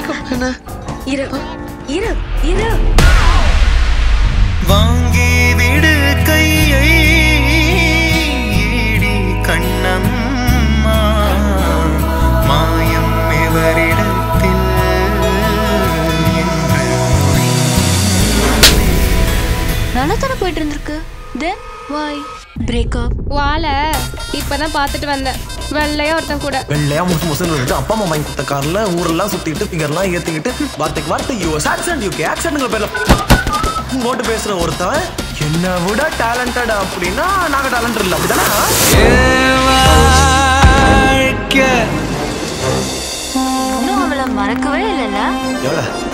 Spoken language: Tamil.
என்ன இரு இரு இரு வாங்கி விடு கையை ஈடி கண்ணம்மா மாயம் எவரிடத்தில் என்று நல்லா தானே போயிட்டு இருந்திருக்கு தென் வாய் பிரேக்கப் வாழ இப்பதான் பார்த்துட்டு வந்தேன் வெள்ளையா ஒருத்தன் கூட வெள்ளையா முசு முசுன்னு இருந்துட்டு அப்பா அம்மா வாங்கி கொடுத்த கார்ல ஊரெல்லாம் சுத்திட்டு ஃபிகர்லாம் ஏத்திக்கிட்டு வார்த்தைக்கு வார்த்தை யூஎஸ் ஆக்சென்ட் யூகே ஆக்சென்ட்ங்கிற பேர்ல போட்டு பேசுற ஒருத்தன் என்னை விட டேலண்டட் அப்படின்னா நாங்க டேலண்ட் இல்லை அப்படிதானே இன்னும் அவளை மறக்கவே இல்லைல்ல எவ்வளோ